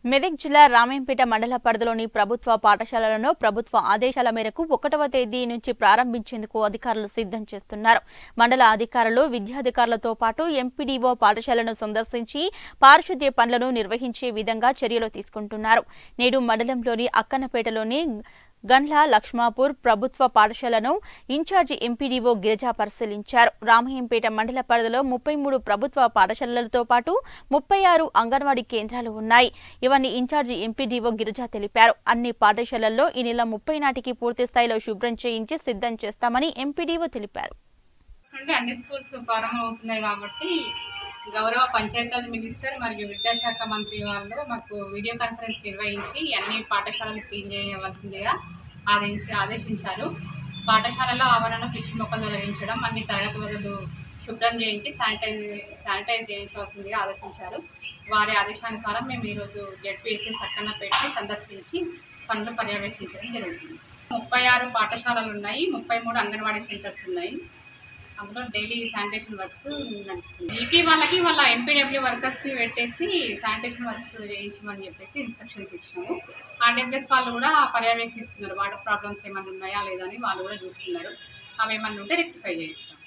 మెదక్ జిల్లా రామేంపేట మండల పరిధిలోని ప్రభుత్వ పాఠశాలలను ప్రభుత్వ ఆదేశాల మేరకు ఒకటవ తేదీ నుంచి ప్రారంభించేందుకు అధికారులు సిద్ధం చేస్తున్నారు మండల అధికారులు విద్యాధికారులతో పాటు ఎంపీడీఓ పాఠశాలను సందర్శించి పారిశుద్ధ్య పనులను నిర్వహించే విధంగా చర్యలు తీసుకుంటున్నారు నేడు మండలంలోని అక్కన్నపేటలోని గండ్ల లక్ష్మాపూర్ ప్రభుత్వ పాఠశాలను ఇన్ఛార్జి ఎంపీడీఓ గిరిజా పరిశీలించారు రామయ్యంపేట మండల పరిధిలో ముప్పై మూడు ప్రభుత్వ పాఠశాలలతో పాటు ముప్పై ఆరు అంగన్వాడీ కేంద్రాలు ఉన్నాయి ఇవన్నీ ఇన్ఛార్జి ఎంపీడీఓ గిరిజా తెలిపారు అన్ని పాఠశాలల్లో ఈ నెల ముప్పై నాటికి పూర్తి స్థాయిలో శుభ్రం చేయించి సిద్ధం చేస్తామని ఎంపీడీఓ తెలిపారు అంటే అన్ని స్కూల్స్ ప్రారంభం అవుతున్నాయి కాబట్టి గౌరవ పంచాయతీరాజ్ మినిస్టర్ మరియు విద్యాశాఖ మంత్రి వాళ్ళు మాకు వీడియో కాన్ఫరెన్స్ నిర్వహించి అన్ని పాఠశాలలు క్లీన్ చేయవలసిందిగా ఆదేశించి ఆదేశించారు పాఠశాలలో ఆవరణ పిచ్చి మొక్కలు తొలగించడం అన్ని తరగతి గదులు శుభ్రం చేయించి శానిటైజ్ శానిటైజ్ చేయించవలసిందిగా ఆదేశించారు వారి ఆదేశానుసారం మేము ఈరోజు జడ్పీఎస్సీ సక్కన పెట్టి సందర్శించి పనులు పర్యవేక్షించడం జరుగుతుంది ముప్పై ఆరు పాఠశాలలు ఉన్నాయి ముప్పై మూడు అంగన్వాడీ సెంటర్స్ ఉన్నాయి అందులో డైలీ శానిటేషన్ వర్క్స్ నడుస్తుంది ఈపీ వాళ్ళకి వాళ్ళ ఎంపీడబ్ల్యూ వర్కర్స్ని పెట్టేసి శానిటేషన్ వర్క్స్ చేయించమని చెప్పేసి ఇన్స్ట్రక్షన్స్ ఇచ్చినాము ఆర్డబ్ల్యూఎస్ వాళ్ళు కూడా పర్యవేక్షిస్తున్నారు వాటర్ ప్రాబ్లమ్స్ ఏమైనా ఉన్నాయా లేదా అని వాళ్ళు కూడా చూస్తున్నారు అవి ఏమన్నా ఉంటే రెక్టిఫై చేయిస్తాం